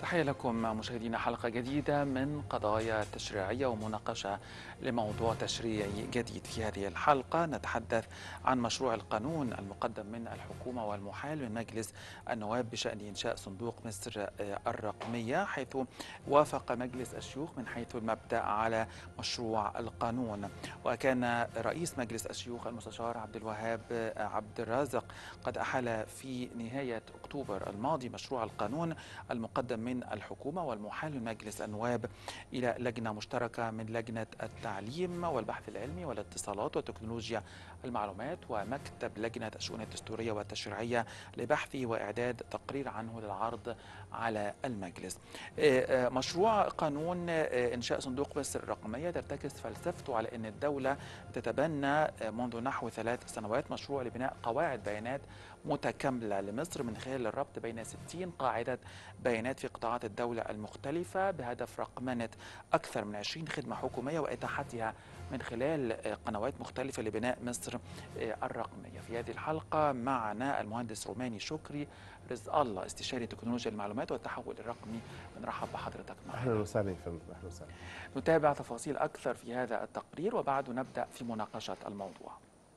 تحية لكم مشاهدينا حلقة جديدة من قضايا تشريعية ومناقشة لموضوع تشريعي جديد في هذه الحلقة نتحدث عن مشروع القانون المقدم من الحكومة والمحال من مجلس النواب بشأن إنشاء صندوق مصر الرقمية حيث وافق مجلس الشيوخ من حيث المبدأ على مشروع القانون وكان رئيس مجلس الشيوخ المستشار عبد الوهاب عبد الرازق قد أحال في نهاية أكتوبر الماضي مشروع القانون المقدم من الحكومة والمحال من مجلس النواب إلى لجنة مشتركة من لجنة التعليم والبحث العلمي والاتصالات وتكنولوجيا المعلومات ومكتب لجنة الشؤون الدستورية والتشريعية لبحث وإعداد تقرير عنه للعرض على المجلس مشروع قانون إنشاء صندوق مصر الرقمية ترتكز فلسفته على أن الدولة تتبنى منذ نحو ثلاث سنوات مشروع لبناء قواعد بيانات متكاملة لمصر من خلال الربط بين 60 قاعدة بيانات في قطاعات الدولة المختلفة بهدف رقمنة أكثر من 20 خدمة حكومية وإتاحتها من خلال قنوات مختلفة لبناء مصر الرقمية في هذه الحلقة معنا المهندس روماني شكري رزق الله استشاري تكنولوجيا المعلومات والتحول الرقمي بنرحب بحضرتك معنا اهلا وسهلا يا فندم اهلا وسهلا نتابع تفاصيل أكثر في هذا التقرير وبعده نبدأ في مناقشة الموضوع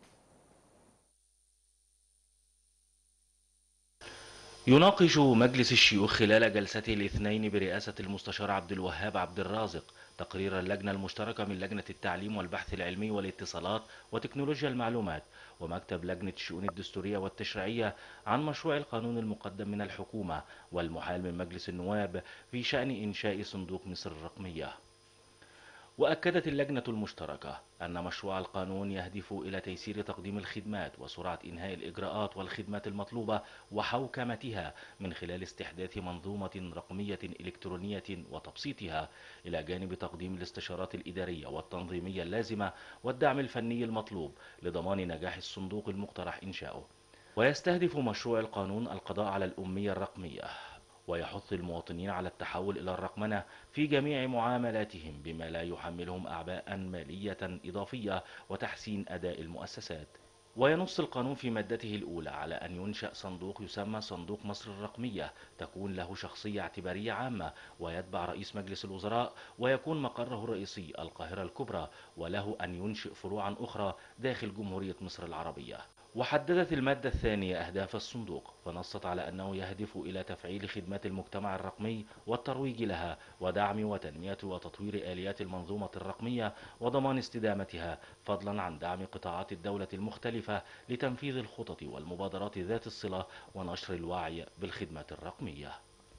يناقش مجلس الشيوخ خلال جلسته الاثنين برئاسة المستشار عبد الوهاب عبد الرازق تقرير اللجنة المشتركة من لجنة التعليم والبحث العلمي والاتصالات وتكنولوجيا المعلومات ومكتب لجنة الشؤون الدستورية والتشريعية عن مشروع القانون المقدم من الحكومة والمحال من مجلس النواب في شأن إنشاء صندوق مصر الرقمية وأكدت اللجنة المشتركة أن مشروع القانون يهدف إلى تيسير تقديم الخدمات وسرعة إنهاء الإجراءات والخدمات المطلوبة وحوكمتها من خلال استحداث منظومة رقمية إلكترونية وتبسيطها إلى جانب تقديم الاستشارات الإدارية والتنظيمية اللازمة والدعم الفني المطلوب لضمان نجاح الصندوق المقترح إنشاؤه ويستهدف مشروع القانون القضاء على الأمية الرقمية ويحث المواطنين على التحول إلى الرقمنة في جميع معاملاتهم بما لا يحملهم أعباء مالية إضافية وتحسين أداء المؤسسات وينص القانون في مادته الأولى على أن ينشأ صندوق يسمى صندوق مصر الرقمية تكون له شخصية اعتبارية عامة ويتبع رئيس مجلس الوزراء ويكون مقره الرئيسي القاهرة الكبرى وله أن ينشئ فروعا أخرى داخل جمهورية مصر العربية وحددت المادة الثانية أهداف الصندوق فنصت على أنه يهدف إلى تفعيل خدمات المجتمع الرقمي والترويج لها ودعم وتنمية وتطوير آليات المنظومة الرقمية وضمان استدامتها فضلا عن دعم قطاعات الدولة المختلفة لتنفيذ الخطط والمبادرات ذات الصلة ونشر الوعي بالخدمات الرقمية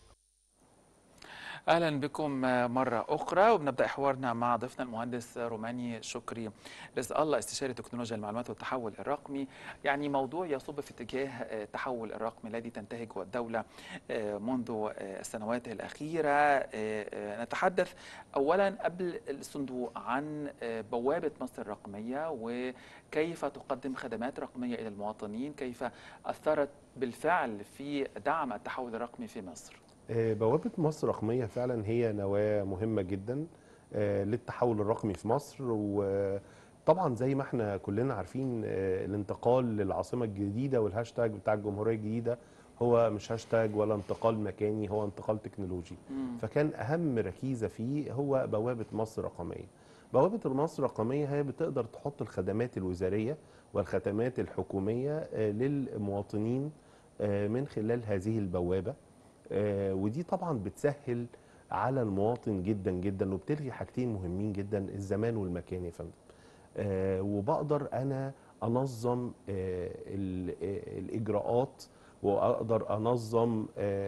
اهلا بكم مره اخرى وبنبدا حوارنا مع ضيفنا المهندس روماني شكري رزق الله استشاري تكنولوجيا المعلومات والتحول الرقمي يعني موضوع يصب في اتجاه التحول الرقمي الذي تنتهجه الدوله منذ السنوات الاخيره نتحدث اولا قبل الصندوق عن بوابه مصر الرقميه وكيف تقدم خدمات رقميه الى المواطنين كيف اثرت بالفعل في دعم التحول الرقمي في مصر بوابة مصر رقمية فعلا هي نواة مهمة جدا للتحول الرقمي في مصر وطبعا زي ما احنا كلنا عارفين الانتقال للعاصمة الجديدة والهاشتاج بتاع الجمهورية الجديدة هو مش هاشتاج ولا انتقال مكاني هو انتقال تكنولوجي مم. فكان أهم ركيزة فيه هو بوابة مصر رقمية بوابة مصر الرقمية هي بتقدر تحط الخدمات الوزارية والخدمات الحكومية للمواطنين من خلال هذه البوابة آه ودي طبعا بتسهل على المواطن جدا جدا وبتلغي حاجتين مهمين جدا الزمان والمكان يا فندم آه وبقدر انا انظم آه الاجراءات واقدر انظم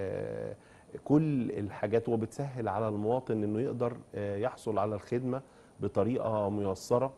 كل الحاجات وبتسهل على المواطن انه يقدر يحصل على الخدمه بطريقه ميسره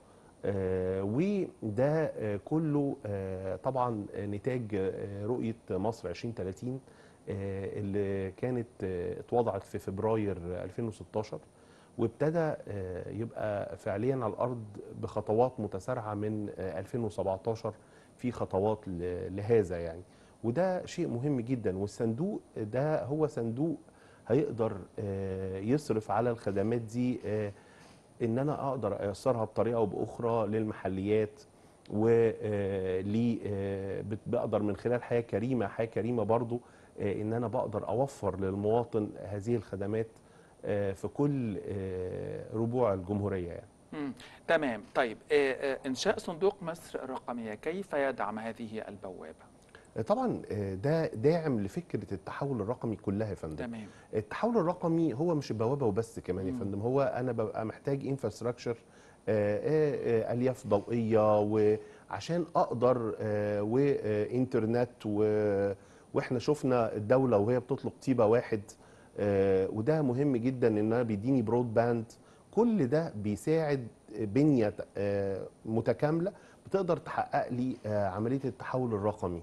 وده كله طبعا نتاج رؤيه مصر 2030 اللي كانت اتوضعت في فبراير 2016 وابتدى يبقى فعليا على الارض بخطوات متسارعه من 2017 في خطوات لهذا يعني وده شيء مهم جدا والصندوق ده هو صندوق هيقدر يصرف على الخدمات دي ان انا اقدر ايسرها بطريقه او باخرى للمحليات ولي بقدر من خلال حياه كريمه حياه كريمه برضو آه، ان انا بقدر اوفر للمواطن هذه الخدمات آه، في كل آه، ربوع الجمهوريه يعني مم. تمام طيب آه، آه، إنشاء صندوق مصر الرقمية كيف يدعم هذه البوابة آه، طبعا آه، ده داعم لفكره التحول الرقمي كلها يا فندم تمام التحول الرقمي هو مش البوابه وبس كمان يا مم. فندم هو انا ببقى محتاج انفراستراكشر الياف ضوئيه وعشان اقدر آه، وانترنت و- واحنا شفنا الدوله وهي بتطلق طيبه واحد آه، وده مهم جدا ان انا بيديني برود باند كل ده بيساعد بنيه آه، متكامله بتقدر تحقق لي آه، عمليه التحول الرقمي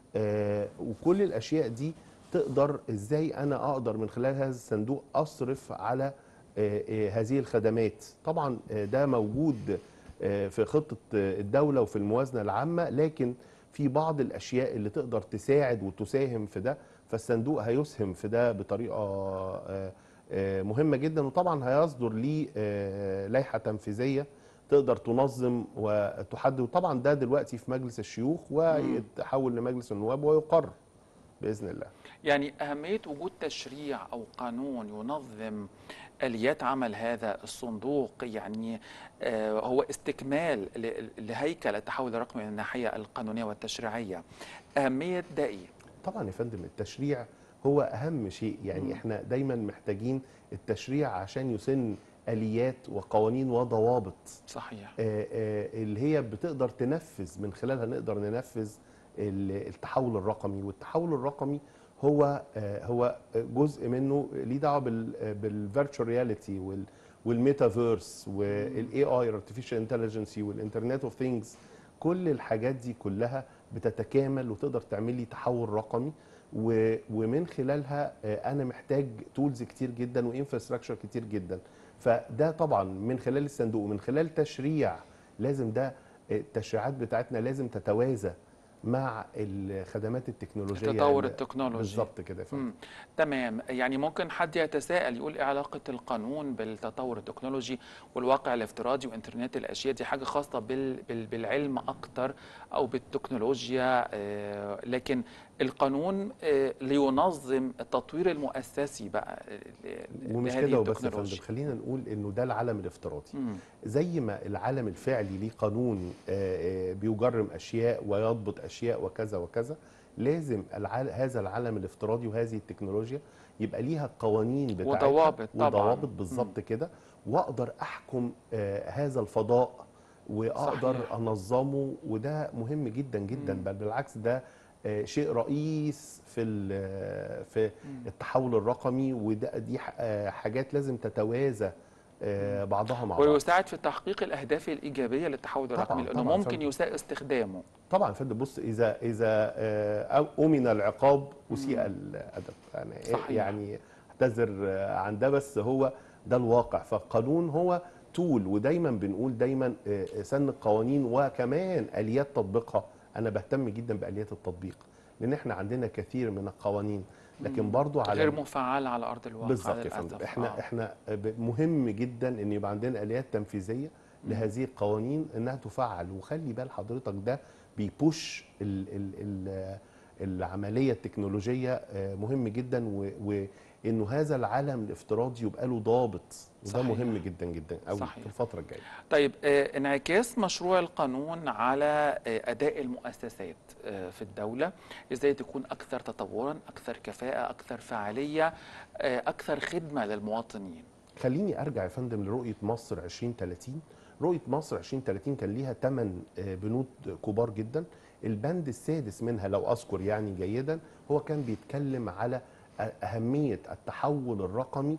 آه، وكل الاشياء دي تقدر ازاي انا اقدر من خلال هذا الصندوق اصرف على آه، آه، هذه الخدمات طبعا آه، ده موجود آه، في خطه آه، الدوله وفي الموازنه العامه لكن في بعض الاشياء اللي تقدر تساعد وتساهم في ده فالصندوق هيسهم في ده بطريقه آه، آه، مهمه جدا وطبعا هيصدر ليه آه، لائحه تنفيذيه تقدر تنظم وتحدد وطبعا ده دلوقتي في مجلس الشيوخ ويتحول لمجلس النواب ويقر باذن الله يعني أهمية وجود تشريع أو قانون ينظم آليات عمل هذا الصندوق يعني آه، هو استكمال ل- لهيكل التحول الرقمي من الناحية القانونية والتشريعية أهمية ده إيه؟ طبعا يا فندم التشريع هو اهم شيء يعني مم. احنا دايما محتاجين التشريع عشان يسن اليات وقوانين وضوابط صحيح آه، آه، اللي هي بتقدر تنفذ من خلالها نقدر ننفذ ال- التحول الرقمي والتحول الرقمي هو آه، هو جزء منه ليه دعوه بالفيرتشوال رياليتي والميتافيرس والاي اي ارتفيشال انتليجنسي والانترنت اوف ثينجز كل الحاجات دي كلها بتتكامل وتقدر تعمل لي تحول رقمي و- ومن خلالها آه، انا محتاج تولز كتير جدا وانفراستراكشر كتير جدا فده طبعا من خلال الصندوق ومن خلال تشريع لازم ده التشريعات بتاعتنا لازم تتوازى مع الخدمات التكنولوجيه التطور اللي- التكنولوجي بالظبط كده يا فندم. مم. تمام يعني ممكن حد يتساءل يقول ايه علاقة القانون بالتطور التكنولوجي والواقع الافتراضي وانترنت الاشياء دي حاجة خاصة بال بال بالعلم اكتر او بالتكنولوجيا آه، لكن القانون آه، لينظم التطوير المؤسسي بقى ل- ومش لهذه كده وبس يا فندم التكنولوجيا. خلينا نقول انه ده العالم الافتراضي مم. زي ما العالم الفعلي ليه قانون آه، آه، بيجرم اشياء ويضبط اشياء وكذا وكذا لازم العال... هذا العالم الافتراضي وهذه التكنولوجيا يبقى ليها قوانين بتاعتها وضوابط طبعاً. وضوابط بالظبط كده واقدر احكم آه، هذا الفضاء واقدر صحيح. انظمه وده مهم جدا جدا مم. بل بالعكس ده آه، شيء رئيس في ال- في مم. التحول الرقمي وده دي ح- آه، حاجات لازم تتوازى آه، بعضها مع بعض ويساعد في تحقيق الاهداف الايجابيه للتحول طبعاً، الرقمي لانه طبعاً ممكن فندم. يساء استخدامه طبعا يا فندم بص اذا اذا آه، أو- امن العقاب اسيء مم. الادب يعني صحيح. يعني اعتذر آه، عن ده بس هو ده الواقع فالقانون هو تول ودايما بنقول دايما آه، سن القوانين وكمان اليات تطبيقها انا بهتم جدا باليات التطبيق لان احنا عندنا كثير من القوانين لكن مم. برضو على غير مفعله على ارض الواقع بالظبط يا للأسف. فندم احنا آه. احنا ب- مهم جدا ان يبقى عندنا اليات تنفيذيه مم. لهذه القوانين انها تفعل وخلي بال حضرتك ده بيبوش ال ال ال العمليه التكنولوجيه آه، مهم جدا و- وانه هذا العالم الافتراضي يبقى له ضابط وده صحيح. مهم جدا جدا قوي صحيح. في الفتره الجايه طيب آه، انعكاس مشروع القانون على آه، اداء المؤسسات آه، في الدوله ازاي تكون اكثر تطورا اكثر كفاءه اكثر فعاليه آه، اكثر خدمه للمواطنين خليني ارجع يا فندم لرؤيه مصر 2030 رؤيه مصر 2030 كان ليها ثمان بنود كبار جدا البند السادس منها لو اذكر يعني جيدا هو كان بيتكلم على اهميه التحول الرقمي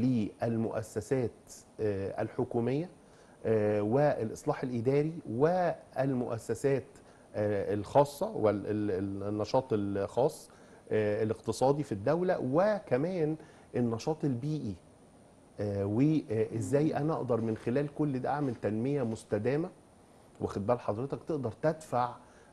للمؤسسات آه، الحكوميه آه، والاصلاح الاداري والمؤسسات آه، الخاصه والنشاط الخاص آه، الاقتصادي في الدوله وكمان النشاط البيئي آه، وازاي انا اقدر من خلال كل ده اعمل تنميه مستدامه واخد بال حضرتك تقدر تدفع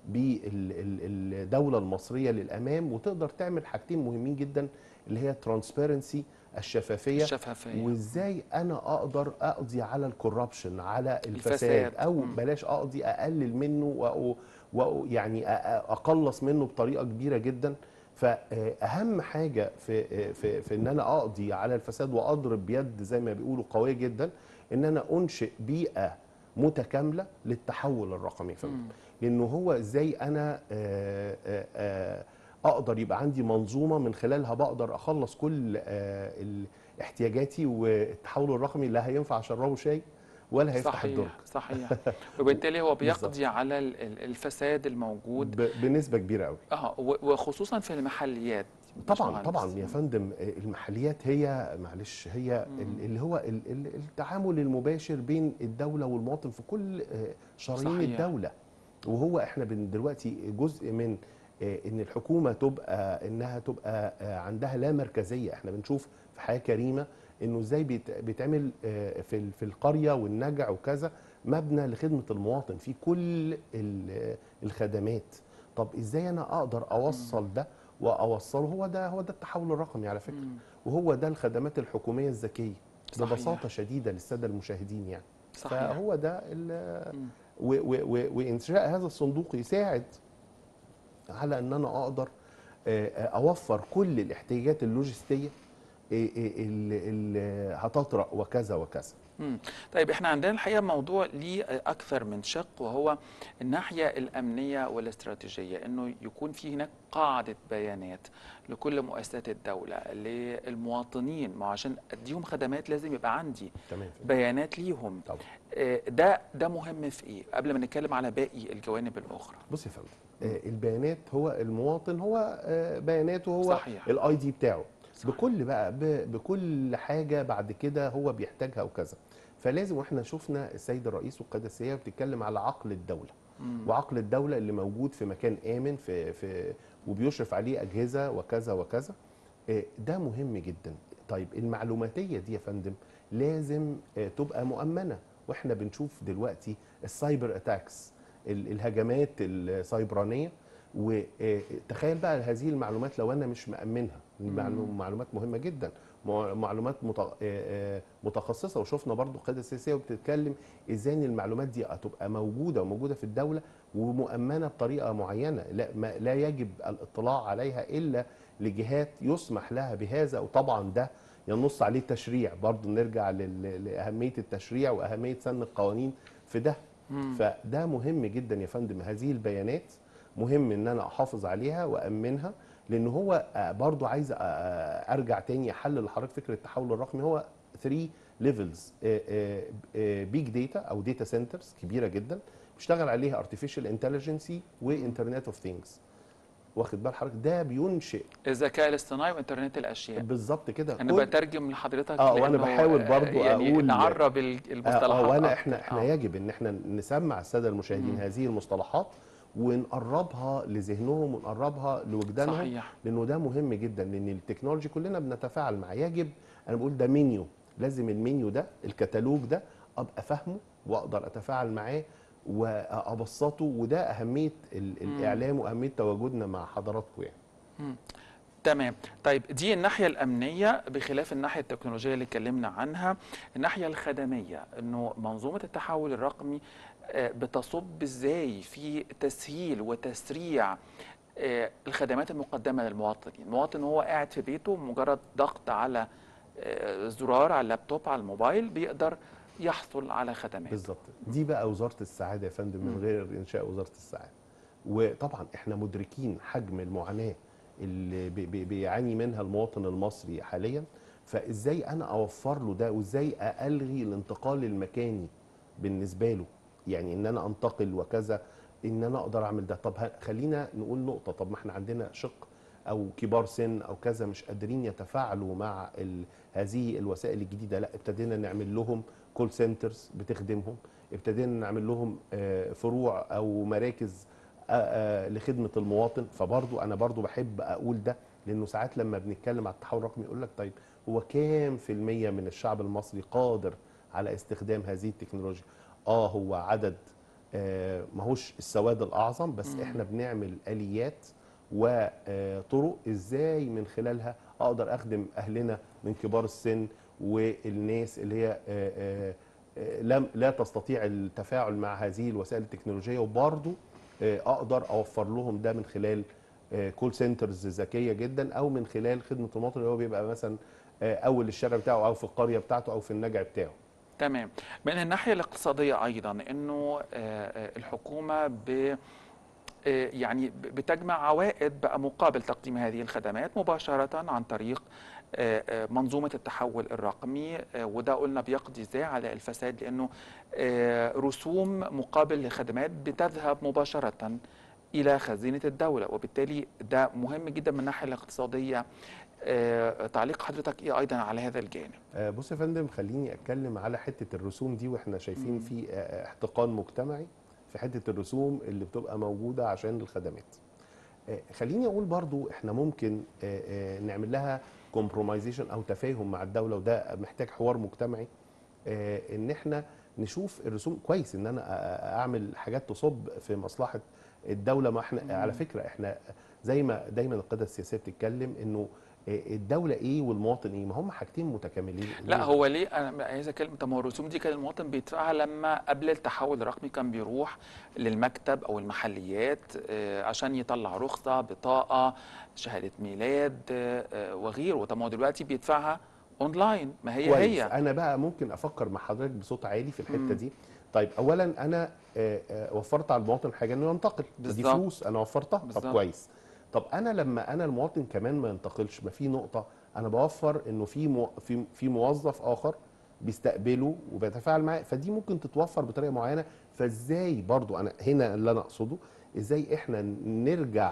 بالدوله المصريه للامام وتقدر تعمل حاجتين مهمين جدا اللي هي ترانسبيرنسي الشفافيه الشفافيه وازاي انا اقدر اقضي على الكوربشن على الفساد, الفساد. او مم. بلاش اقضي اقلل منه و- و- يعني أ- أ- اقلص منه بطريقه كبيره جدا فاهم حاجه في في في ان انا اقضي على الفساد واضرب بيد زي ما بيقولوا قويه جدا ان انا انشئ بيئه متكامله للتحول الرقمي في مم. لانه هو ازاي انا آه، آه، آه، اقدر يبقى عندي منظومه من خلالها بقدر اخلص كل آه، ال- احتياجاتي والتحول الرقمي لا هينفع اشربه شاي ولا هيفتح الدرج صحيح صحيح وبالتالي هو بالظبط. بيقضي على ال- ال- الفساد الموجود ب- بنسبه كبيره قوي اه و- وخصوصا في المحليات طبعا باشمهندس. طبعا يا فندم آه، المحليات هي معلش هي مم. ال- اللي هو ال- ال- التعامل المباشر بين الدوله والمواطن في كل آه، شرايين صحيح. الدوله وهو احنا بن- دلوقتي جزء من آه، ان الحكومه تبقى انها تبقى آه، عندها لا مركزيه احنا بنشوف في حياه كريمه انه ازاي بيت- بيتعمل آه، في ال- في القريه والنجع وكذا مبنى لخدمه المواطن في كل ال- الخدمات طب ازاي انا اقدر اوصل ده واوصله هو ده هو ده التحول الرقمي على فكره مم. وهو ده الخدمات الحكوميه الذكيه صحيح. ببساطه شديده للساده المشاهدين يعني صحيح فهو ده ال- مم. و- و- و- وانشاء هذا الصندوق يساعد على ان انا اقدر آه، آه، اوفر كل الاحتياجات اللوجستيه آه، آه، اللي اللي هتطرأ وكذا وكذا مم. طيب احنا عندنا الحقيقه موضوع ليه اكثر من شق وهو الناحيه الامنيه والاستراتيجيه انه يكون في هناك قاعده بيانات لكل مؤسسات الدوله للمواطنين ما هو عشان اديهم خدمات لازم يبقى عندي تمام بيانات ليهم طبعا آه، ده ده مهم في ايه قبل ما نتكلم على باقي الجوانب الاخرى بص يا فندم آه، البيانات هو المواطن هو آه، بياناته هو صحيح. الاي دي بتاعه صحيح. بكل بقى ب- بكل حاجه بعد كده هو بيحتاجها وكذا فلازم واحنا شفنا السيد الرئيس والقياده السياسيه بتتكلم على عقل الدوله مم. وعقل الدوله اللي موجود في مكان امن في في وبيشرف عليه اجهزه وكذا وكذا آه، ده مهم جدا طيب المعلوماتيه دي يا فندم لازم آه، تبقى مؤمنه واحنا بنشوف دلوقتي السايبر اتاكس الهجمات السيبرانيه وتخيل بقى هذه المعلومات لو انا مش مأمنها المعلو- مم. معلومات مهمه جدا مع- معلومات مت- آه، آه، متخصصه وشفنا برضو القياده السياسيه وبتتكلم ازاي ان المعلومات دي هتبقى موجوده وموجوده في الدوله ومؤمنه بطريقه معينه لا ما لا يجب الاطلاع عليها الا لجهات يسمح لها بهذا وطبعا ده ينص عليه التشريع برضو نرجع لل- لاهميه التشريع واهميه سن القوانين في ده مم. فده مهم جدا يا فندم هذه البيانات مهم ان انا احافظ عليها وامنها لان هو آه، برضو عايز آه، آه، ارجع تاني احلل لحضرتك فكره التحول الرقمي هو 3 ليفلز بيج داتا او داتا سنترز كبيره جدا بيشتغل عليها ارتفيشال انتليجنسي وانترنت اوف ثينجز واخد بال حضرتك ده بينشئ الذكاء الاصطناعي وانترنت الاشياء بالظبط كده انا كل- بترجم لحضرتك آه، وأنا لأنه، بحاول آه، برضو يعني أقول- نعرب ال- اه المصطلحات وانا أكتر. احنا احنا آه. يجب ان احنا نسمع الساده المشاهدين مم. هذه المصطلحات ونقربها لذهنهم ونقربها لوجدانهم صحيح لانه ده مهم جدا لان التكنولوجي كلنا بنتفاعل معاه يجب انا بقول ده منيو لازم المنيو ده الكتالوج ده ابقى فاهمه واقدر اتفاعل معاه وابسطه وده اهميه ال- مم. الاعلام واهميه تواجدنا مع حضراتكم يعني تمام طيب دي الناحية الأمنية بخلاف الناحية التكنولوجية اللي اتكلمنا عنها الناحية الخدمية أنه منظومة التحول الرقمي آه، بتصب إزاي في تسهيل وتسريع آه، الخدمات المقدمة للمواطنين المواطن وهو قاعد في بيته مجرد ضغط على آه، زرار على اللابتوب على الموبايل بيقدر يحصل على خدمات بالظبط دي بقى وزاره السعاده يا فندم من مم. غير انشاء وزاره السعاده وطبعا احنا مدركين حجم المعاناه اللي بي- بي- بيعاني منها المواطن المصري حاليا فازاي انا اوفر له ده وازاي الغي الانتقال المكاني بالنسبه له يعني ان انا انتقل وكذا ان انا اقدر اعمل ده طب ه- خلينا نقول نقطه طب ما احنا عندنا شق او كبار سن او كذا مش قادرين يتفاعلوا مع ال... هذه الوسائل الجديده لا ابتدينا نعمل لهم كول سنترز بتخدمهم ابتدينا نعمل لهم آه، فروع او مراكز آه، آه، لخدمه المواطن فبرضو انا برضو بحب اقول ده لانه ساعات لما بنتكلم على التحول الرقمي يقول لك طيب هو كام في المية من الشعب المصري قادر على استخدام هذه التكنولوجيا اه هو عدد آه، ماهوش السواد الاعظم بس مم. احنا بنعمل اليات وطرق ازاي من خلالها اقدر اخدم اهلنا من كبار السن والناس اللي هي آه، آه، آه، لم لا تستطيع التفاعل مع هذه الوسائل التكنولوجيه وبرضه آه، اقدر اوفر لهم ده من خلال كول سنترز ذكيه جدا او من خلال خدمه المواطن اللي هو بيبقى مثلا آه، اول الشارع بتاعه او في القريه بتاعته او في النجع بتاعه تمام من الناحية الاقتصادية أيضا أنه آه، آه، الحكومة ب آه، يعني ب- بتجمع عوائد بقى مقابل تقديم هذه الخدمات مباشرة عن طريق آه، آه، منظومة التحول الرقمي آه، وده قلنا بيقضي ازاي على الفساد لأنه آه، رسوم مقابل لخدمات بتذهب مباشرة إلى خزينة الدولة وبالتالي ده مهم جدا من الناحية الاقتصادية آه، تعليق حضرتك إيه أيضا على هذا الجانب آه، بص يا فندم خليني اتكلم على حته الرسوم دي واحنا شايفين مم. في آه، احتقان مجتمعي في حته الرسوم اللي بتبقى موجوده عشان الخدمات آه، خليني اقول برضو احنا ممكن آه، آه، نعمل لها كومبرومايزيشن او تفاهم مع الدوله وده محتاج حوار مجتمعي آه، ان احنا نشوف الرسوم كويس ان انا أ- أ- اعمل حاجات تصب في مصلحه الدوله ما احنا مم. على فكره احنا زي ما دايما القياده السياسيه بتتكلم انه آه، الدوله ايه والمواطن ايه ما هم حاجتين متكاملين لا هو ليه انا عايز اتكلم طب ما هو الرسوم دي كان المواطن بيدفعها لما قبل التحول الرقمي كان بيروح للمكتب او المحليات آه، عشان يطلع رخصه بطاقه شهاده ميلاد آه، آه، وغيره طب ما هو دلوقتي بيدفعها اونلاين ما هي كويس هي انا بقى ممكن افكر مع حضرتك بصوت عالي في الحته مم. دي طيب اولا انا آه، آه، وفرت على المواطن حاجه انه ينتقل دي بالظبط. فلوس انا وفرتها بالظبط. طب كويس طب انا لما انا المواطن كمان ما ينتقلش ما في نقطه انا بوفر انه في مو في في موظف اخر بيستقبله وبيتفاعل معاه فدي ممكن تتوفر بطريقه معينه فازاي برضو انا هنا اللي انا اقصده ازاي احنا نرجع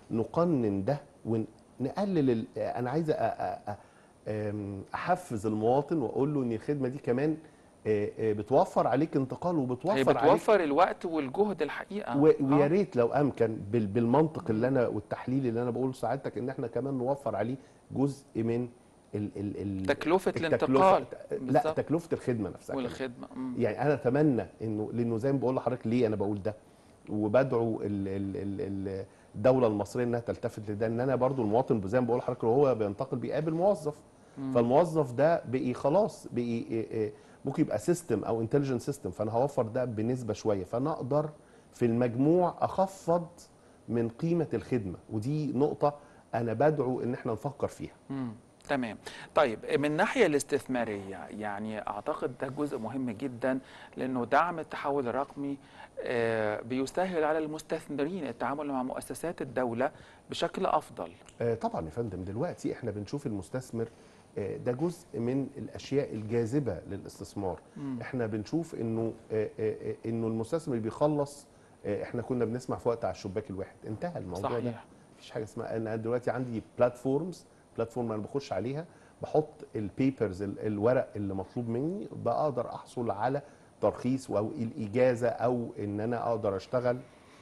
نقنن ده ونقلل ال- انا عايز أ- أ- أ- أم، احفز المواطن واقول له ان الخدمه دي كمان آه، آه، بتوفر عليك انتقال وبتوفر هي عليك بتوفر الوقت والجهد الحقيقه و- ويا آه. ريت لو امكن بال- بالمنطق اللي انا والتحليل اللي انا بقوله لسعادتك ان احنا كمان نوفر عليه جزء من ال ال ال تكلفه التكلفة- الانتقال لا بالظبط. تكلفه الخدمه نفسها كمان. والخدمه مم. يعني انا اتمنى انه لانه زي ما بقول لحضرتك ليه انا بقول ده وبدعو ال ال ال ال الدوله المصريه انها تلتفت لده ان انا برضو المواطن زي ما بقول لحضرتك وهو بينتقل بيقابل موظف مم. فالموظف ده بقي خلاص بقي إيه إيه ممكن يبقى سيستم او انتليجنت سيستم فانا هوفر ده بنسبه شويه فانا اقدر في المجموع اخفض من قيمه الخدمه ودي نقطه انا بدعو ان احنا نفكر فيها مم. تمام طيب من الناحية الاستثمارية يعني أعتقد ده جزء مهم جدا لأنه دعم التحول الرقمي آه، بيسهل على المستثمرين التعامل مع مؤسسات الدولة بشكل أفضل آه، طبعا يا فندم دلوقتي احنا بنشوف المستثمر آه، ده جزء من الاشياء الجاذبه للاستثمار مم. احنا بنشوف انه آه، آه، آه، انه المستثمر بيخلص آه، احنا كنا بنسمع في وقت على الشباك الواحد انتهى الموضوع ده صحيح مفيش حاجه اسمها انا دلوقتي عندي بلاتفورمز بلاتفورم انا بخش عليها بحط البيبرز الورق اللي مطلوب مني بقدر احصل على ترخيص او الاجازه او ان انا اقدر اشتغل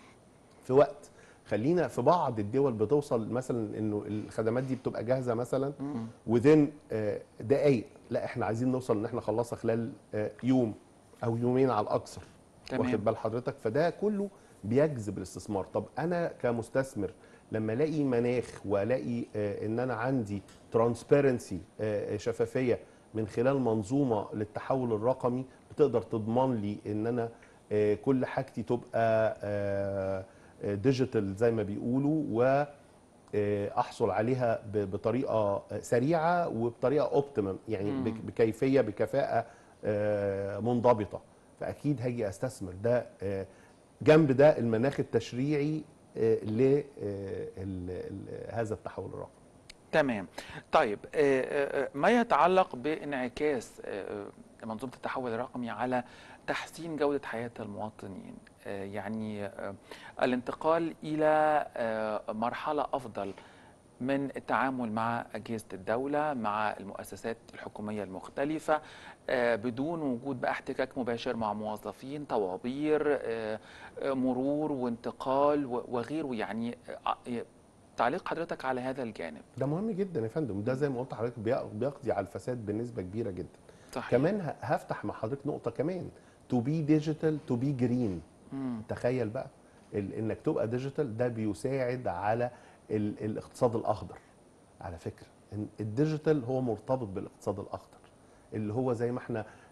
في وقت خلينا في بعض الدول بتوصل مثلا انه الخدمات دي بتبقى جاهزه مثلا مم. وذين دقائق لا احنا عايزين نوصل ان احنا نخلصها خلال آه، يوم او يومين على الاكثر تمام. واخد بال حضرتك فده كله بيجذب الاستثمار طب انا كمستثمر لما الاقي مناخ والاقي آه، ان انا عندي ترانسبيرنسي شفافيه من خلال منظومه للتحول الرقمي بتقدر تضمن لي ان انا آه، كل حاجتي تبقى ديجيتال زي ما بيقولوا و آه، احصل عليها ب- بطريقه سريعه وبطريقه اوبتيمم يعني مم. بك- بكيفيه بكفاءه آه، منضبطه فاكيد هاجي استثمر ده آه، جنب ده المناخ التشريعي لهذا التحول الرقمي تمام طيب آه، آه، آه، ما يتعلق بانعكاس آه، آه، منظومة التحول الرقمي على تحسين جودة حياة المواطنين آه، يعني آه، الانتقال إلى آه، مرحلة أفضل من التعامل مع أجهزة الدولة مع المؤسسات الحكومية المختلفة آه، بدون وجود بقى احتكاك مباشر مع موظفين طوابير آه، آه، مرور وانتقال و- وغيره يعني آه، آه، تعليق حضرتك على هذا الجانب ده مهم جدا يا فندم ده زي ما قلت لحضرتك بيق- بيقضي على الفساد بنسبه كبيره جدا صحيح كمان ه- هفتح مع حضرتك نقطه كمان تو بي ديجيتال تو بي جرين مم. تخيل بقى ال- انك تبقى ديجيتال ده بيساعد على ال- الاقتصاد الاخضر على فكره إن الديجيتال هو مرتبط بالاقتصاد الاخضر اللي هو زي ما احنا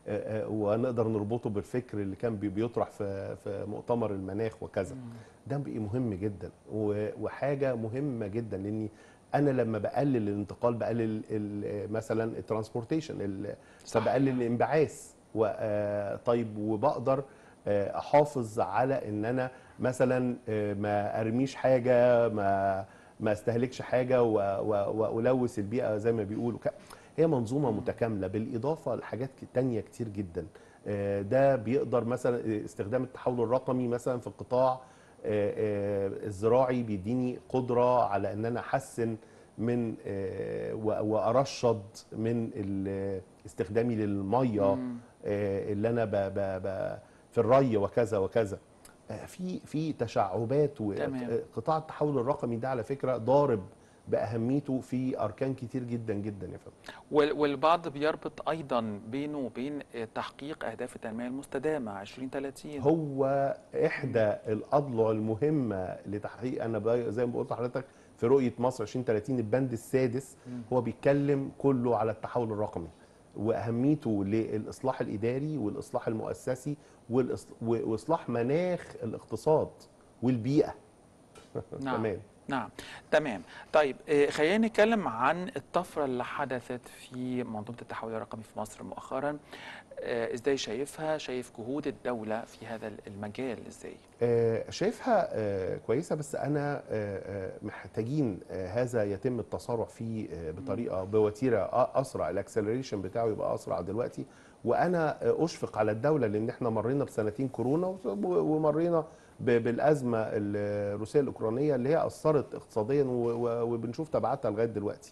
آه، آه، ونقدر نربطه بالفكر اللي كان بي- بيطرح في في مؤتمر المناخ وكذا ده بقى مهم جدا و- وحاجه مهمه جدا لاني انا لما بقلل الانتقال بقلل ال- مثلا الترانسبورتيشن صحيح. فبقلل الانبعاث و- آه، طيب وبقدر آه، احافظ على ان انا مثلا آه، ما ارميش حاجه ما ما استهلكش حاجه و- و- والوث البيئه زي ما بيقولوا ك- هي منظومه متكامله بالاضافه لحاجات ك- تانية كتير جدا آه، ده بيقدر مثلا استخدام التحول الرقمي مثلا في القطاع آه، آه، الزراعي بيديني قدره على ان انا احسن من آه، و- وارشد من ال- استخدامي للميه مم. آه، اللي انا ب ب ب في الري وكذا وكذا آه، في في تشعبات تمام. وقطاع التحول الرقمي ده على فكره ضارب باهميته في اركان كتير جدا جدا يا فندم وال- والبعض بيربط ايضا بينه وبين تحقيق اهداف التنميه المستدامه 2030 هو احدى الاضلع المهمه لتحقيق انا بقى زي ما قلت لحضرتك في رؤيه مصر 2030 البند السادس هو بيتكلم كله على التحول الرقمي واهميته للاصلاح الاداري والاصلاح المؤسسي والإص- و- واصلاح مناخ الاقتصاد والبيئه نعم. تمام نعم تمام طيب آه، خلينا نتكلم عن الطفرة اللي حدثت في منظومة التحول الرقمي في مصر مؤخرا آه، ازاي شايفها شايف جهود الدولة في هذا المجال ازاي آه، شايفها آه، كويسه بس انا آه، آه، محتاجين آه، هذا يتم التسارع فيه آه، بطريقه بوتيره أ- اسرع الاكسلريشن بتاعه يبقى اسرع دلوقتي وانا آه، اشفق على الدوله لان احنا مرينا بسنتين كورونا وس- ومرينا ب- بالازمه الروسيه الاوكرانيه اللي هي اثرت اقتصاديا و- و- وبنشوف تبعاتها لغايه دلوقتي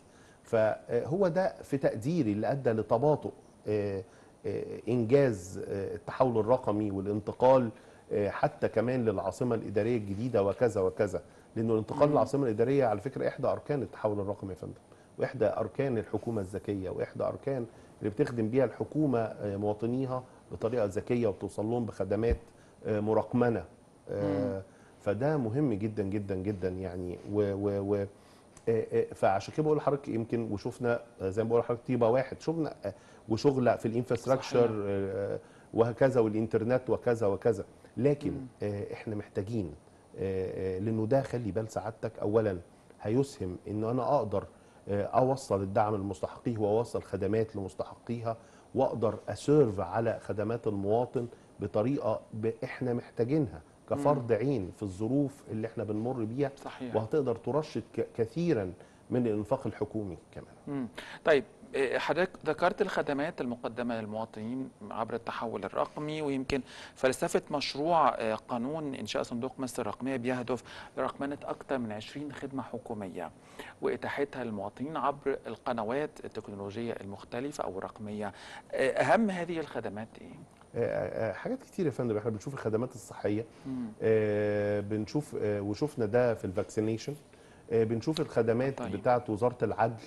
فهو ده في تقديري اللي ادى لتباطؤ آه، آه، انجاز آه، التحول الرقمي والانتقال آه، حتى كمان للعاصمه الاداريه الجديده وكذا وكذا لانه الانتقال مم. للعاصمه الاداريه على فكره احدى اركان التحول الرقمي يا فندم واحدى اركان الحكومه الذكيه واحدى اركان اللي بتخدم بيها الحكومه آه، مواطنيها بطريقه ذكيه وبتوصل لهم بخدمات آه، مرقمنه آه، فده مهم جدا جدا جدا يعني و, و, و آه، آه، فعشان كده بقول لحضرتك يمكن وشفنا آه، زي ما بقول لحضرتك طيبه واحد شفنا آه، وشغل في الانفراستراكشر صحيح. وهكذا والانترنت وكذا وكذا لكن آه، احنا محتاجين آه، آه، لانه ده خلي بال سعادتك اولا هيسهم ان انا اقدر آه، اوصل الدعم لمستحقيه واوصل خدمات لمستحقيها واقدر اسيرف على خدمات المواطن بطريقه ب- احنا محتاجينها كفرد عين في الظروف اللي احنا بنمر بيها صحيح وهتقدر ترشد ك- كثيرا من الانفاق الحكومي كمان مم. طيب آه، حضرتك ذكرت الخدمات المقدمة للمواطنين عبر التحول الرقمي ويمكن فلسفة مشروع آه، قانون إنشاء صندوق مصر الرقمية بيهدف لرقمنة أكثر من 20 خدمة حكومية وإتاحتها للمواطنين عبر القنوات التكنولوجية المختلفة أو الرقمية آه، أهم هذه الخدمات إيه؟ آه، آه، حاجات كتير يا فندم احنا بنشوف الخدمات الصحيه مم. آه، بنشوف آه، وشفنا ده في الفاكسينيشن آه، بنشوف الخدمات طيب. بتاعه وزاره العدل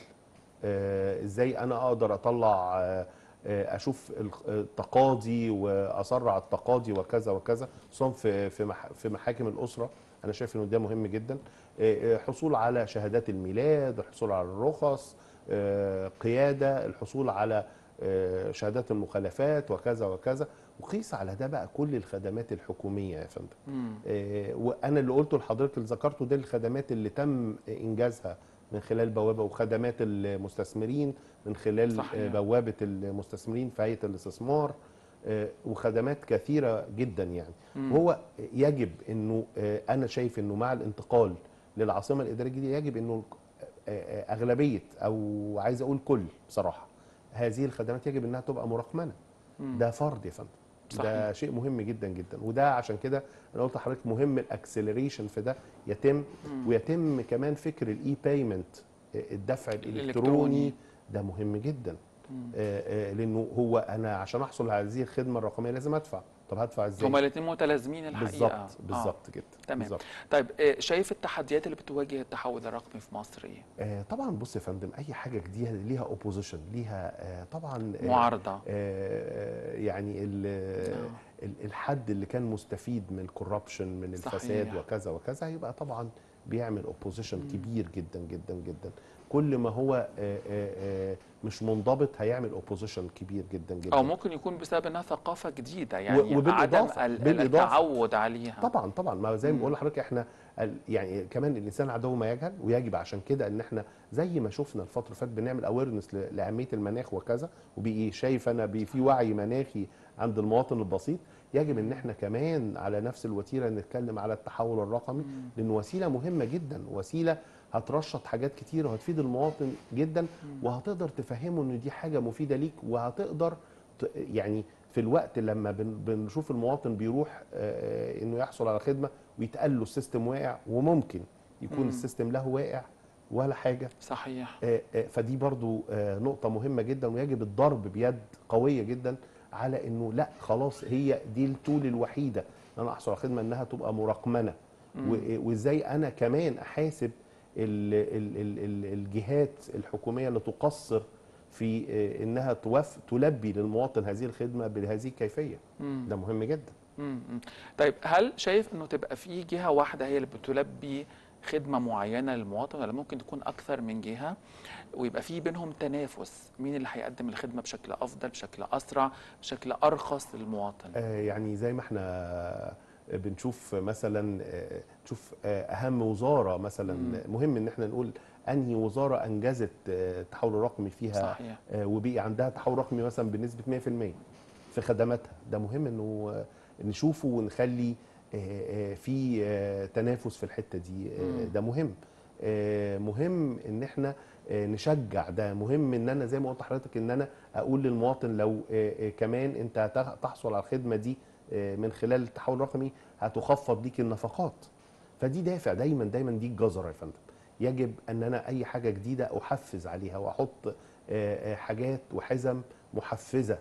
آه، ازاي انا اقدر اطلع آه، آه، اشوف الق- التقاضي واسرع التقاضي وكذا وكذا خصوصا في في مح- في محاكم الاسره انا شايف انه ده مهم جدا آه، آه، حصول على شهادات الميلاد الحصول على الرخص آه، قياده الحصول على آه، شهادات المخالفات وكذا وكذا وقيس على ده بقى كل الخدمات الحكوميه يا فندم مم. آه، وانا اللي قلته لحضرتك اللي ذكرته ده الخدمات اللي تم انجازها من خلال بوابه وخدمات المستثمرين من خلال صحيح. آه، بوابه المستثمرين في هيئه الاستثمار آه، وخدمات كثيره جدا يعني مم. وهو يجب انه آه، انا شايف انه مع الانتقال للعاصمه الاداريه الجديده يجب انه آه، آه، اغلبيه او عايز اقول كل بصراحه هذه الخدمات يجب انها تبقى مرقمنه مم. ده فرض يا فندم صحيح. ده شيء مهم جدا جدا وده عشان كده انا قلت لحضرتك مهم الاكسلريشن في ده يتم مم. ويتم كمان فكر الاي بايمنت الدفع الإلكتروني. الالكتروني ده مهم جدا مم. آه، آه، لانه هو انا عشان احصل على هذه الخدمه الرقميه لازم ادفع طب هدفع ازاي هما الاثنين متلازمين الحقيقة بالظبط آه. بالظبط كده تمام. بالظبط طيب آه، شايف التحديات اللي بتواجه التحول الرقمي في مصر ايه؟ آه، طبعا بص يا فندم اي حاجه جديده ليها اوبوزيشن ليها آه، طبعا آه، معارضة آه، يعني ال- آه. ال- الحد اللي كان مستفيد من الكوربشن من صحيح. الفساد وكذا وكذا هيبقى طبعا بيعمل اوبوزيشن كبير جدا جدا جدا كل ما هو آه، آه، آه، مش منضبط هيعمل اوبوزيشن كبير جدا جدا او ممكن يكون بسبب انها ثقافه جديده يعني وبالإضافة- عدم ال- بالإضافة. التعود عليها طبعا طبعا ما زي ما مم. بقول لحضرتك احنا ال- يعني كمان الانسان عدو ما يجهل ويجب عشان كده ان احنا زي ما شفنا الفتره اللي فاتت بنعمل اويرنس لاهميه المناخ وكذا وبقي شايف انا بي في وعي مناخي عند المواطن البسيط يجب ان احنا كمان على نفس الوتيره نتكلم على التحول الرقمي لان وسيله مهمه جدا وسيله هترشط حاجات كتير وهتفيد المواطن جدا وهتقدر تفهمه ان دي حاجه مفيده ليك وهتقدر ت- يعني في الوقت لما بن- بنشوف المواطن بيروح آه، انه يحصل على خدمه ويتقال له السيستم واقع وممكن يكون مم. السيستم له واقع ولا حاجه صحيح آه، آه، فدي برضو آه، نقطة مهمة جدا ويجب الضرب بيد قوية جدا على انه لا خلاص هي دي التول الوحيدة ان انا احصل على خدمة انها تبقى مرقمنة و- وازاي انا كمان احاسب ال ال ال ال الجهات الحكومية اللي تقصر في آه، انها توف تلبي للمواطن هذه الخدمة بهذه الكيفية مم. ده مهم جدا مم. مم. طيب هل شايف انه تبقى في جهه واحده هي اللي بتلبي خدمه معينه للمواطن ولا ممكن تكون اكثر من جهه ويبقى في بينهم تنافس مين اللي هيقدم الخدمه بشكل افضل بشكل اسرع بشكل ارخص للمواطن آه، يعني زي ما احنا بنشوف مثلا آه، نشوف آه، اهم وزاره مثلا مم. مهم ان احنا نقول انهي وزاره انجزت آه، التحول الرقمي فيها صحيح آه، وبقي عندها تحول رقمي مثلا بنسبه 100% في خدماتها ده مهم انه آه، نشوفه ونخلي آه، آه، في آه، تنافس في الحته دي آه، مم. ده مهم آه، مهم ان احنا آه، نشجع ده مهم ان انا زي ما قلت لحضرتك ان انا اقول للمواطن لو آه، آه، كمان انت هت- تحصل على الخدمه دي آه، من خلال التحول الرقمي هتخفض ليك النفقات فدي دافع دايما دايما دي الجزره يا فندم يجب ان انا اي حاجه جديده احفز عليها واحط آه، آه، حاجات وحزم محفزه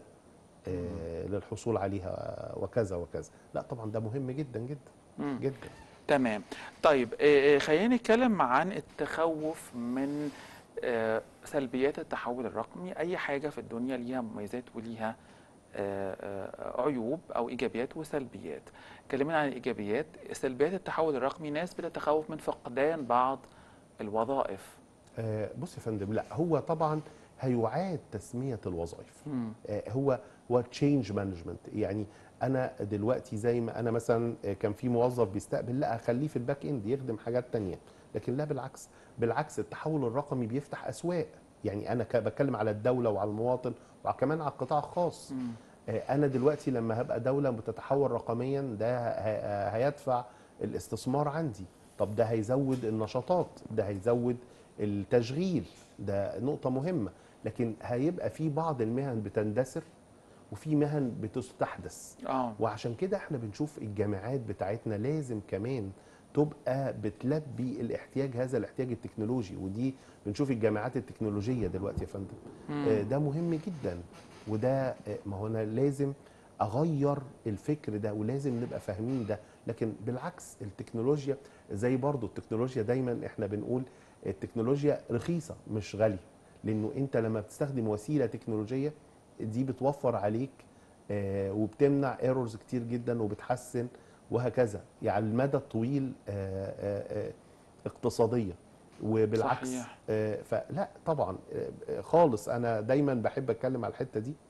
آه، للحصول عليها وكذا وكذا لا طبعا ده مهم جدا جدا مم. جدا تمام طيب آه، آه، خلينا نتكلم عن التخوف من آه، سلبيات التحول الرقمي اي حاجه في الدنيا ليها مميزات وليها آه، آه، عيوب او ايجابيات وسلبيات كلمنا عن الايجابيات سلبيات التحول الرقمي ناس بتتخوف من فقدان بعض الوظائف آه، بص يا فندم لا هو طبعا هيعاد تسميه الوظائف مم. آه، هو هو تشينج مانجمنت يعني انا دلوقتي زي ما انا مثلا آه، كان في موظف بيستقبل لا اخليه في الباك اند يخدم حاجات تانية لكن لا بالعكس بالعكس التحول الرقمي بيفتح اسواق يعني انا ك- بتكلم على الدوله وعلى المواطن وكمان على القطاع الخاص مم. آه، انا دلوقتي لما هبقى دوله بتتحول رقميا ده ه- ه- هيدفع الاستثمار عندي طب ده هيزود النشاطات ده هيزود التشغيل ده نقطه مهمه لكن هيبقى في بعض المهن بتندثر وفي مهن بتستحدث اه وعشان كده احنا بنشوف الجامعات بتاعتنا لازم كمان تبقى بتلبي الاحتياج هذا الاحتياج التكنولوجي ودي بنشوف الجامعات التكنولوجيه دلوقتي يا فندم آه، مم. ده مهم جدا وده آه، ما هو انا لازم اغير الفكر ده ولازم نبقى فاهمين ده لكن بالعكس التكنولوجيا زي برضو التكنولوجيا دايما احنا بنقول التكنولوجيا رخيصه مش غاليه لانه انت لما بتستخدم وسيله تكنولوجيه دي بتوفر عليك آه، وبتمنع ايرورز كتير جدا وبتحسن وهكذا يعني على المدى الطويل آه، آه، آه، اقتصاديه وبالعكس صحيح. آه، فلا طبعا آه، آه، خالص انا دايما بحب اتكلم على الحته دي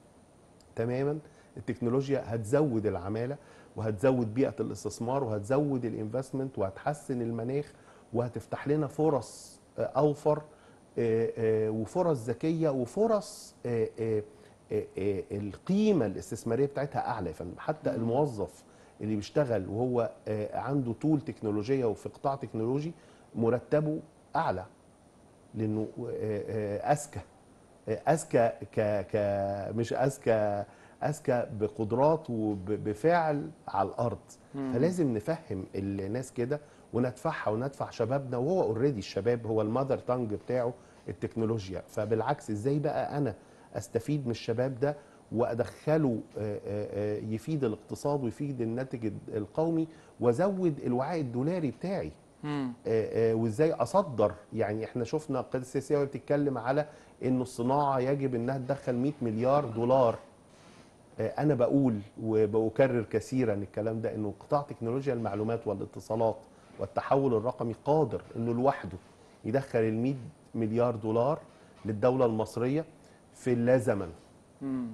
تماما التكنولوجيا هتزود العماله وهتزود بيئه الاستثمار وهتزود الانفستمنت وهتحسن المناخ وهتفتح لنا فرص آه، اوفر آه، آه، وفرص ذكيه وفرص آه، آه، آه، آه، القيمه الاستثماريه بتاعتها اعلى يا فندم حتى الموظف اللي بيشتغل وهو آه، عنده طول تكنولوجيه وفي قطاع تكنولوجي مرتبه اعلى لانه آه، آه، اذكى آه، اذكى ك ك مش اذكى اذكى بقدرات وبفعل على الارض مم. فلازم نفهم الناس كده وندفعها وندفع شبابنا وهو اوريدي الشباب هو المذر تانج بتاعه التكنولوجيا فبالعكس ازاي بقى انا استفيد من الشباب ده وادخله آه، آه، آه، يفيد الاقتصاد ويفيد الناتج القومي وازود الوعاء الدولاري بتاعي مم. آه، آه، وازاي اصدر يعني احنا شفنا القياده السياسيه وهي بتتكلم على انه الصناعه يجب انها تدخل 100 مليار دولار آه، انا بقول وبكرر كثيرا الكلام ده انه قطاع تكنولوجيا المعلومات والاتصالات والتحول الرقمي قادر انه لوحده يدخل ال 100 مليار دولار للدوله المصريه في اللا زمن مم.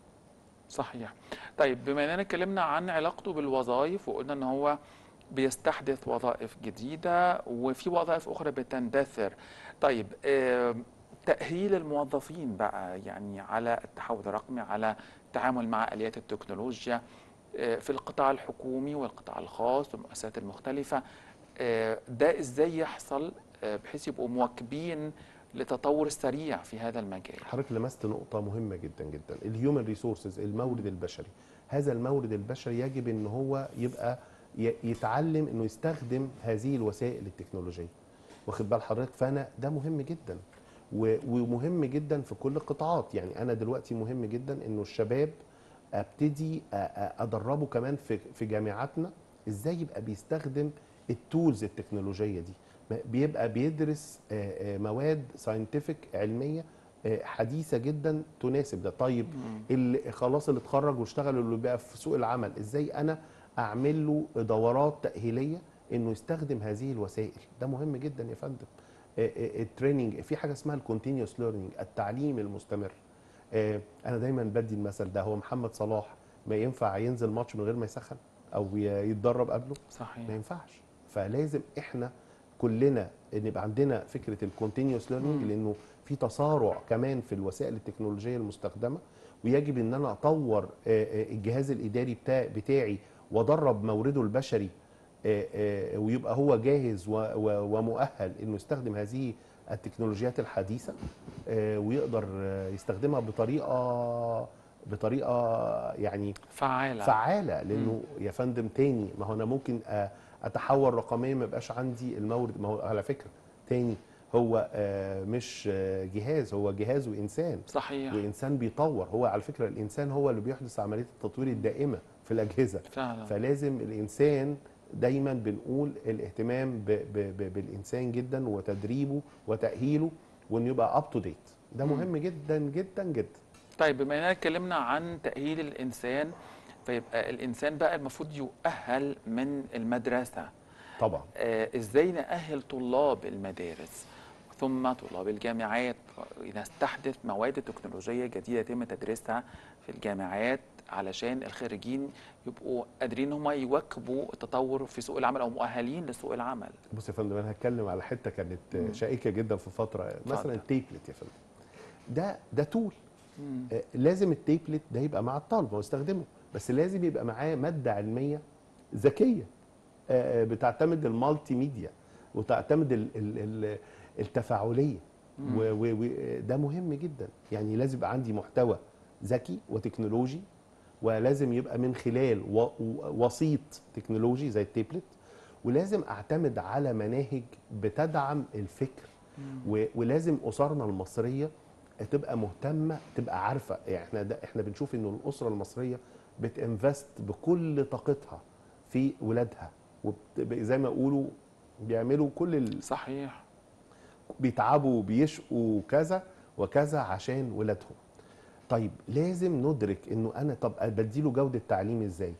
صحيح طيب بما اننا اتكلمنا عن علاقته بالوظائف وقلنا ان هو بيستحدث وظائف جديدة وفي وظائف أخرى بتندثر طيب آه، تأهيل الموظفين بقى يعني على التحول الرقمي على التعامل مع آليات التكنولوجيا آه، في القطاع الحكومي والقطاع الخاص والمؤسسات المختلفة آه، ده ازاي يحصل آه، بحيث يبقوا مواكبين لتطور سريع في هذا المجال حضرتك لمست نقطة مهمة جدا جدا الهيومن ريسورسز المورد البشري هذا المورد البشري يجب ان هو يبقى ي- يتعلم انه يستخدم هذه الوسائل التكنولوجية واخد بال حضرتك فانا ده مهم جدا و- ومهم جدا في كل القطاعات يعني انا دلوقتي مهم جدا انه الشباب ابتدي أ- أ- ادربه كمان في في جامعاتنا ازاي يبقى بيستخدم التولز التكنولوجيه دي م- بيبقى بيدرس آه، آه، مواد ساينتفك علميه آه، حديثه جدا تناسب ده طيب اللي خلاص اللي اتخرج واشتغل اللي بقى في سوق العمل ازاي انا اعمل له دورات تاهيليه انه يستخدم هذه الوسائل ده مهم جدا يا فندم آه، آه، التريننج في حاجه اسمها الكونتينيوس ليرنينج التعليم المستمر آه، انا دايما بدي المثل ده هو محمد صلاح ما ينفع ينزل ماتش من غير ما يسخن او ي- يتدرب قبله ما صحيح ينفعش فلازم احنا كلنا نبقى عندنا فكره الكونتينيوس ليرنينج مم. لانه في تسارع كمان في الوسائل التكنولوجيه المستخدمه ويجب ان انا اطور آه، آه، الجهاز الاداري بتاع بتاعي وادرب مورده البشري آه، آه، ويبقى هو جاهز و- و- ومؤهل انه يستخدم هذه التكنولوجيات الحديثه آه، ويقدر آه، يستخدمها بطريقه بطريقه يعني فعالة فعاله لانه يا فندم تاني ما هو انا ممكن أ- اتحول رقميا ما يبقاش عندي المورد ما هو على فكره تاني هو آه، مش آه، جهاز هو جهاز وانسان صحيح وانسان بيطور هو على فكره الانسان هو اللي بيحدث عمليه التطوير الدائمه في الاجهزه فعلا فلازم الانسان دايما بنقول الاهتمام ب ب ب بالانسان جدا وتدريبه وتاهيله وانه يبقى اب تو ديت ده مم. مهم جدا جدا جدا طيب بما اننا اتكلمنا عن تأهيل الإنسان فيبقى الإنسان بقى المفروض يؤهل من المدرسة طبعا آه، ازاي نأهل طلاب المدارس ثم طلاب الجامعات نستحدث مواد تكنولوجية جديدة يتم تدريسها في الجامعات علشان الخريجين يبقوا قادرين هم يواكبوا التطور في سوق العمل او مؤهلين لسوق العمل بص يا فندم انا هتكلم على حته كانت مم. شائكه جدا في فتره مثلا اتفضل. التيبلت يا فندم ده ده تول مم. آه، لازم التيبلت ده يبقى مع الطالب هو يستخدمه بس لازم يبقى معاه ماده علميه ذكيه آه، آه، بتعتمد المالتي ميديا وتعتمد ال- ال- ال- التفاعليه مم. وده مهم جدا يعني لازم يبقى عندي محتوى ذكي وتكنولوجي ولازم يبقى من خلال و- و- وسيط تكنولوجي زي التيبلت ولازم اعتمد على مناهج بتدعم الفكر مم. و- ولازم اسرنا المصريه تبقى مهتمه تبقى عارفه يعني احنا ده احنا بنشوف انه الاسره المصريه بتنفست بكل طاقتها في ولادها وزي ما يقولوا بيعملوا كل ال... صحيح بيتعبوا وبيشقوا كذا وكذا عشان ولادهم طيب لازم ندرك انه انا طب بديله جوده تعليم ازاي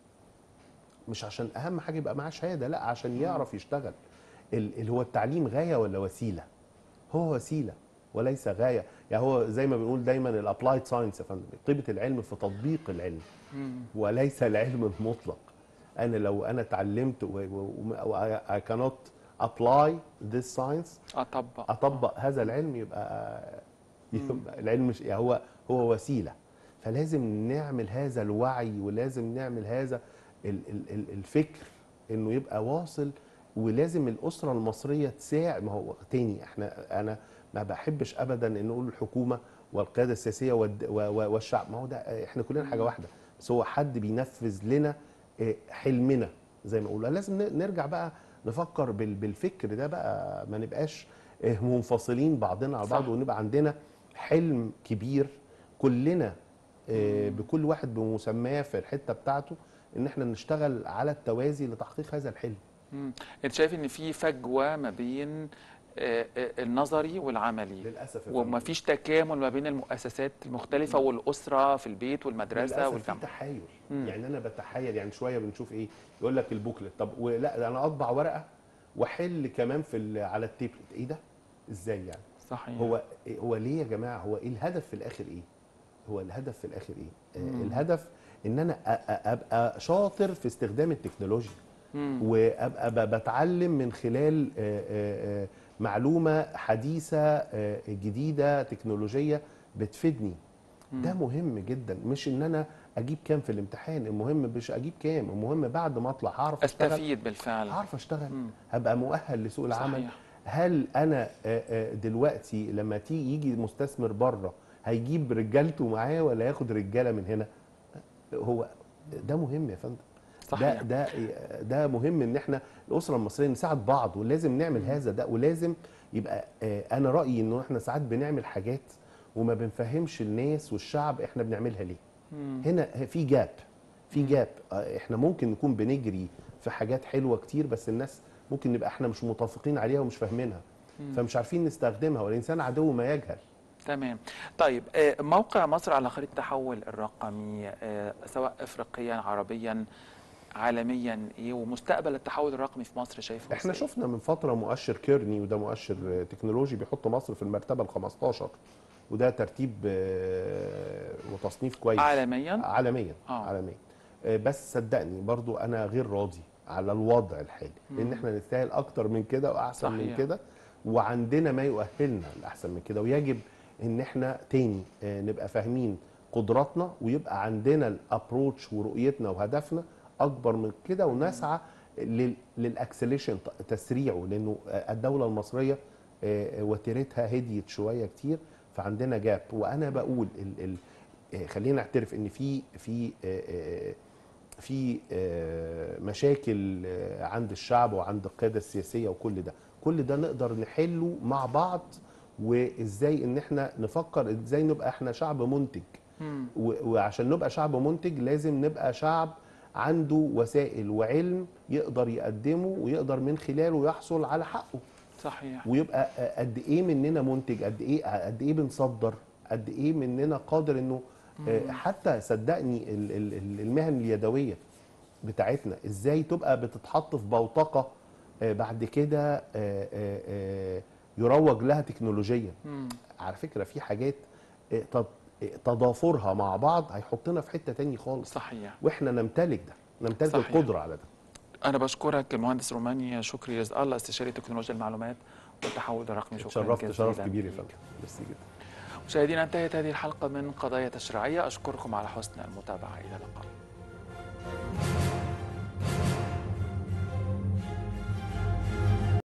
مش عشان اهم حاجه يبقى معاه شهاده لا عشان يعرف يشتغل ال- اللي هو التعليم غايه ولا وسيله هو وسيله وليس غايه يعني هو زي ما بنقول دايما الابلايد ساينس يا فندم طيبه العلم في تطبيق العلم مم. وليس العلم المطلق انا لو انا اتعلمت و, و, و I cannot apply this science اطبق اطبق هذا العلم يبقى, يبقى العلم مش يعني هو هو وسيله فلازم نعمل هذا الوعي ولازم نعمل هذا ال- ال- ال- الفكر انه يبقى واصل ولازم الاسره المصريه تساعد ما هو تاني احنا انا ما بحبش ابدا ان نقول الحكومه والقياده السياسيه والد- و- و- والشعب ما هو ده احنا كلنا حاجه واحده بس هو حد بينفذ لنا آه، حلمنا زي ما نقول لازم ن- نرجع بقى نفكر بال- بالفكر ده بقى ما نبقاش آه، منفصلين بعضنا على بعض صح. ونبقى عندنا حلم كبير كلنا آه، بكل واحد بمسماه في الحته بتاعته ان احنا نشتغل على التوازي لتحقيق هذا الحلم مم. انت شايف ان في فجوه ما بين آه، آه، النظري والعملي للاسف يا وما فندم. فيش تكامل ما بين المؤسسات المختلفه والاسره في البيت والمدرسه للأسف في والجامعه تحايل مم. يعني انا بتحايل يعني شويه بنشوف ايه يقول لك البوكلت طب ولا ده انا اطبع ورقه واحل كمان في ال- على التيبلت ايه ده ازاي يعني صحيح هو هو ليه يا جماعه هو ايه الهدف في الاخر ايه هو الهدف في الاخر ايه مم. آه الهدف ان انا أ- أ- ابقى شاطر في استخدام التكنولوجيا مم. وابقى ب- بتعلم من خلال آه، آه، آه، معلومه حديثه آه، جديده تكنولوجيه بتفيدني ده مهم جدا مش ان انا اجيب كام في الامتحان المهم مش اجيب كام المهم بعد ما اطلع هعرف اشتغل استفيد بالفعل هعرف اشتغل مم. هبقى مؤهل لسوق العمل صحيح. هل انا آه، آه، دلوقتي لما تيجي يجي مستثمر بره هيجيب رجالته معاه ولا ياخد رجاله من هنا هو ده مهم يا فندم صحيح. ده ده ده مهم ان احنا الاسره المصريه نساعد بعض ولازم نعمل هذا ده ولازم يبقى آه، انا رايي انه احنا ساعات بنعمل حاجات وما بنفهمش الناس والشعب احنا بنعملها ليه مم. هنا في جاب في جاب آه، احنا ممكن نكون بنجري في حاجات حلوه كتير بس الناس ممكن نبقى احنا مش متفقين عليها ومش فاهمينها فمش عارفين نستخدمها والانسان عدو ما يجهل تمام طيب آه، موقع مصر على خريطة التحول الرقمي آه، سواء افريقيا عربيا عالميا ايه ومستقبل التحول الرقمي في مصر شايفه احنا إزاي؟ شفنا من فتره مؤشر كيرني وده مؤشر آه، تكنولوجي بيحط مصر في المرتبه ال 15 وده ترتيب آه، وتصنيف كويس عالميا عالميا آه. عالميا آه، بس صدقني برضو انا غير راضي على الوضع الحالي لان مم. احنا نستاهل اكتر من كده واحسن من صحيح. كده وعندنا ما يؤهلنا لاحسن من كده ويجب ان احنا تاني آه، نبقى فاهمين قدراتنا ويبقى عندنا الابروتش ورؤيتنا وهدفنا اكبر من كده ونسعى لل- للاكسليشن تسريعه لانه آه، الدوله المصريه آه، وتيرتها هديت شويه كتير فعندنا جاب وانا بقول ال ال آه، خلينا نعترف ان في في آه، آه، في آه، مشاكل آه، عند الشعب وعند القياده السياسيه وكل ده كل ده نقدر نحله مع بعض وازاي ان احنا نفكر ازاي نبقى احنا شعب منتج مم. و- وعشان نبقى شعب منتج لازم نبقى شعب عنده وسائل وعلم يقدر يقدمه ويقدر من خلاله يحصل على حقه صحيح ويبقى آه، قد ايه مننا منتج قد ايه قد ايه بنصدر قد ايه مننا قادر انه آه، حتى صدقني ال- ال- ال- المهن اليدويه بتاعتنا ازاي تبقى بتتحط في بوتقه آه، بعد كده آه، آه، آه، يروج لها تكنولوجيا مم. على فكره في حاجات آه، تض- آه، تضافرها مع بعض هيحطنا في حته تاني خالص صحيح واحنا نمتلك ده نمتلك صحيح. القدره على ده انا بشكرك المهندس روماني شكري رزق الله استشاري تكنولوجيا المعلومات والتحول الرقمي شكرا اتشرفت جزيلا شرف كبير يا ليك. فندم ميرسي جدا مشاهدينا انتهت هذه الحلقه من قضايا تشريعيه اشكركم على حسن المتابعه الى اللقاء